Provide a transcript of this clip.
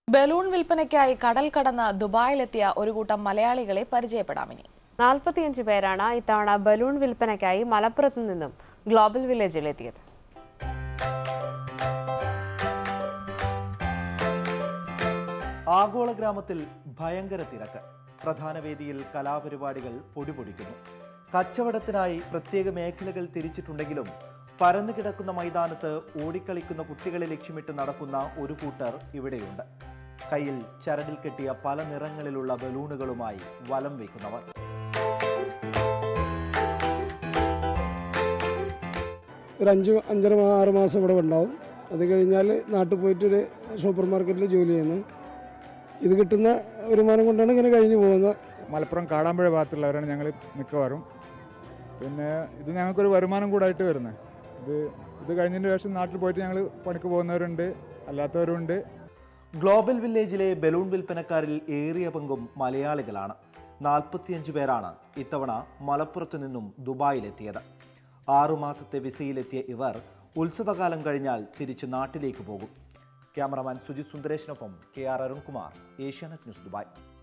balloon വിൽപ്പനയ്ക്കായി കടൽ കടന്ന് ദുബായിലെത്തിയ ഒരു കൂട്ടം മലയാളികളെ പരിചയപ്പെടാമിനി നാൽപ്പത്തിയഞ്ച് പേരാണ് ഇത്തവണ ബലൂൺ വിൽപ്പനയ്ക്കായി മലപ്പുറത്ത് നിന്നും ഗ്ലോബൽ വില്ലേജിലെത്തിയത് ആഗോള ഗ്രാമത്തിൽ ഭയങ്കര തിരക്ക് പ്രധാന വേദിയിൽ കലാപരിപാടികൾ പൊടിപൊടിക്കുന്നു കച്ചവടത്തിനായി പ്രത്യേക മേഖലകൾ തിരിച്ചിട്ടുണ്ടെങ്കിലും പരന്നു കിടക്കുന്ന മൈതാനത്ത് ഓടിക്കളിക്കുന്ന കുട്ടികളെ ലക്ഷ്യമിട്ട് നടക്കുന്ന ഒരു കൂട്ടർ ഇവിടെയുണ്ട് കയ്യിൽ ചരടിൽ കെട്ടിയ പല നിറങ്ങളിലുള്ള ബലൂണുകളുമായി വലം വയ്ക്കുന്നവർ ഒരു അഞ്ച് അഞ്ചര മാ- ആറ് മാസം ഇവിടെ ഉണ്ടാവും അത് കഴിഞ്ഞാൽ നാട്ടിൽ പോയിട്ട് ഒരു സൂപ്പർ മാർക്കറ്റിൽ ജോലി ചെയ്യുന്നു ഇത് കിട്ടുന്ന വരുമാനം കൊണ്ടാണ് ഇങ്ങനെ കഴിഞ്ഞു പോകുന്നത് മലപ്പുറം കാടാമ്പുഴ ഭാഗത്തുള്ളവരാണ് ഞങ്ങൾ മിക്കവാറും പിന്നെ ഇത് ഞങ്ങൾക്കൊരു വരുമാനം കൂടായിട്ട് വരുന്നത് ഇത് ഇത് കഴിഞ്ഞതിന് ശേഷം നാട്ടിൽ പോയിട്ട് ഞങ്ങൾ പണിക്ക് പോകുന്നവരുണ്ട് അല്ലാത്തവരുണ്ട് ഗ്ലോബൽ വില്ലേജിലെ ബലൂൺ വിൽപ്പനക്കാരിൽ ഏറിയ പങ്കും മലയാളികളാണ് നാൽപ്പത്തിയഞ്ച് പേരാണ് ഇത്തവണ മലപ്പുറത്തു നിന്നും ദുബായിലെത്തിയത് ആറുമാസത്തെ വിസയിലെത്തിയ ഇവർ ഉത്സവകാലം കഴിഞ്ഞാൽ തിരിച്ച് നാട്ടിലേക്ക് പോകും ക്യാമറമാൻ സുജിത് സുന്ദരേഷിനൊപ്പം K R Arunkumar Asianet news Dubai